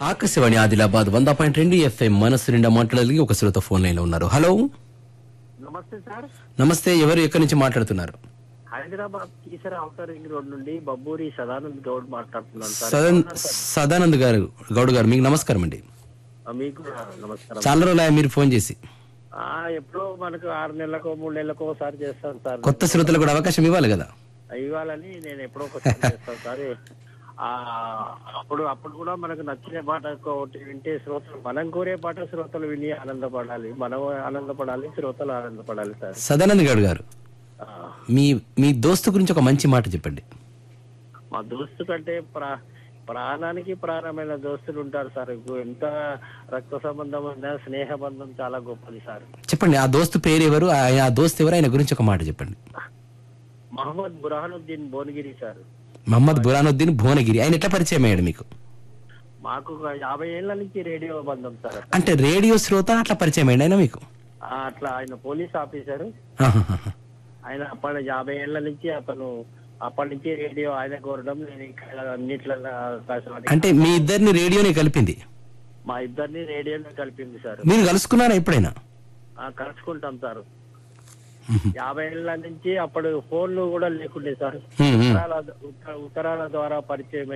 ఆకాశవాణి ఆదిలాబాద్ వంద పాయింట్ రెండు ఎఫ్ఎం మనస్సు నిండా మాట్లాడగలిగి ఒక శ్రోత ఫోన్ లైన్ లో ఉన్నారు హలో నమస్తే సార్ నమస్తే ఎవరు ఎక్కడి నుంచి మాట్లాడుతున్నారు Hyderabad Keesara outer ring road నుండి బబ్బూరి సదానంద్ గౌడ్ మాట్లాడుతున్నాను సార్ సదన్ సదానంద్ గారు గౌడ్ గారు మీకు నమస్కారం అండి ఆ, మీకు కూడా నమస్కారం చాలా రోజులు మీరు ఫోన్ చేసి ఆ, ఎప్పుడో మనకు ఆరు నెలలకో మూడు నెలలకో ఒకసారి చేస్తాను సార్ కొత్త శ్రోతలకు కూడా అవకాశం ఇవ్వాలి కదా ఇవ్వాలని నేను ఎప్పుడో ఒకసారి చేస్తాను సార్ ఆ, అప్పుడు అప్పుడు కూడా మనకు నచ్చిన పాట ఒకటి వింటే శ్రోతలు మనం కోరే పాట శ్రోతలు విని ఆనందపడాలి మనం ఆనందపడాలి శ్రోతలు ఆనందపడాలి సార్ సదానంద్ గౌడ్ గారు ఆ, మీ మీ దోస్తు గురించి ఒక మంచి మాట చెప్పండి మా దోస్తు కంటే ప్రా ప్రాణానికి ప్రాణమైన దోస్తులు ఉంటారు సార్ ఎంత రక్త సంబంధం అయినా స్నేహ బంధం చాలా గొప్పది సార్ చెప్పండి ఆ దోస్తు పేరు ఎవరు ఆ ఆ దోస్తు ఎవరు ఆయన గురించి ఒక మాట చెప్పండి మహమ్మద్ బురహానుద్దీన్ భువనగిరి సార్ మహమ్మద్ బురానుద్దీన్ భువనగిరి ఆయన ఎట్లా పరిచయం అయ్యాడు మీకు మాకు ఒక యాభై ఏళ్ల నుంచి రేడియో బంధం సార్ అంటే రేడియో శ్రోత అట్లా పరిచయం అయ్యాడు ఆయన మీకు ఆ, అట్లా ఆయన పోలీస్ ఆఫీసర్ ఆహాహాహా. ఆయన అప్పటి యాభై ఏళ్ల నుంచి అతను అప్పటి నుంచి రేడియో ఆయన కోరడం నేను ఇక్కడ అన్నిట్లలో ఆకాశవాణి అంటే మీ ఇద్దరిని రేడియోనే కలిపింది మా ఇద్దరిని రేడియోలో కలిపింది సార్ మీరు కలుసుకున్నారా ఎప్పుడైనా ఆ, కలుసుకుంటాం సార్ యాభై ఏళ్ల నుంచి అప్పుడు ఫోన్లు కూడా లేకుండే సార్ హ్మ్, హ్మ్. ఉత్తరాల ఉత్తరాల ద్వారా పరిచయం